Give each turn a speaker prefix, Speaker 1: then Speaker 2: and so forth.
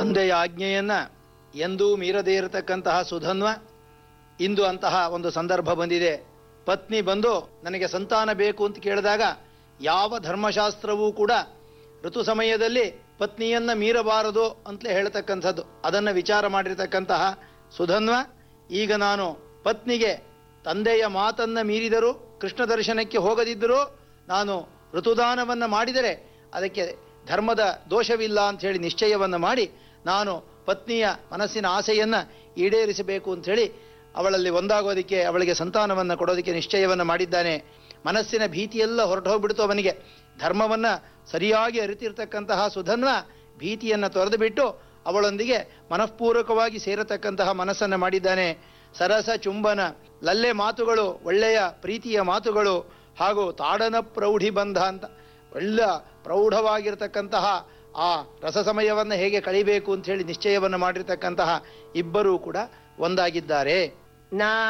Speaker 1: ತಂದೆಯ ಆಜ್ಞೆಯನ್ನ ಎಂದೂ ಮೀರದೇ ಇರತಕ್ಕಂತಹ ಸುಧನ್ವ ಇಂದು ಅಂತಹ ಒಂದು ಸಂದರ್ಭ ಬಂದಿದೆ ಪತ್ನಿ ಬಂದು ನನಗೆ ಸಂತಾನ ಬೇಕು ಅಂತ ಕೇಳಿದಾಗ ಯಾವ ಧರ್ಮಶಾಸ್ತ್ರವೂ ಕೂಡ ಋತು ಸಮಯದಲ್ಲಿ ಪತ್ನಿಯನ್ನ ಮೀರಬಾರದು ಅಂತಲೇ ಹೇಳ್ತಕ್ಕಂಥದ್ದು ಅದನ್ನು ವಿಚಾರ ಮಾಡಿರ್ತಕ್ಕಂತಹ ಸುಧನ್ವ ಈಗ ನಾನು ಪತ್ನಿಗೆ ತಂದೆಯ ಮಾತನ್ನ ಮೀರಿದರೂ ಕೃಷ್ಣ ದರ್ಶನಕ್ಕೆ ಹೋಗದಿದ್ದರೂ ನಾನು ಋತುದಾನವನ್ನು ಮಾಡಿದರೆ ಅದಕ್ಕೆ ಧರ್ಮದ ದೋಷವಿಲ್ಲ ಅಂತ ಹೇಳಿ ನಿಶ್ಚಯವನ್ನು ಮಾಡಿ ನಾನು ಪತ್ನಿಯ ಮನಸ್ಸಿನ ಆಸೆಯನ್ನು ಈಡೇರಿಸಬೇಕು ಅಂತ ಹೇಳಿ ಅವಳಲ್ಲಿ ಒಂದಾಗೋದಕ್ಕೆ ಅವಳಿಗೆ ಸಂತಾನವನ್ನು ಕೊಡೋದಕ್ಕೆ ನಿಶ್ಚಯವನ್ನು ಮಾಡಿದ್ದಾನೆ ಮನಸ್ಸಿನ ಭೀತಿಯೆಲ್ಲ ಹೊರಟು ಹೋಗ್ಬಿಡ್ತು ಅವನಿಗೆ ಧರ್ಮವನ್ನ ಸರಿಯಾಗಿ ಅರಿತಿರ್ತಕ್ಕಂತಹ ಸುಧನ್ವ ಭೀತಿಯನ್ನು ತೊರೆದು ಬಿಟ್ಟು ಅವಳೊಂದಿಗೆ ಮನಃಪೂರ್ವಕವಾಗಿ ಸೇರತಕ್ಕಂತಹ ಮನಸ್ಸನ್ನು ಮಾಡಿದ್ದಾನೆ ಸರಸ ಚುಂಬನ ಲಲ್ಲೆ ಮಾತುಗಳು ಒಳ್ಳೆಯ ಪ್ರೀತಿಯ ಮಾತುಗಳು ಹಾಗೂ ತಾಡನ ಪ್ರೌಢಿ ಬಂಧ ಅಂತ ಒಳ್ಳೆ ಪ್ರೌಢವಾಗಿರ್ತಕ್ಕಂತಹ ಆ ರಸ ಸಮಯವನ್ನು ಹೇಗೆ ಕಳಿಬೇಕು ಅಂತ ಹೇಳಿ ನಿಶ್ಚಯವನ್ನು ಮಾಡಿರ್ತಕ್ಕಂತಹ ಇಬ್ಬರೂ ಕೂಡ ಒಂದಾಗಿದ್ದಾರೆ
Speaker 2: ನಾ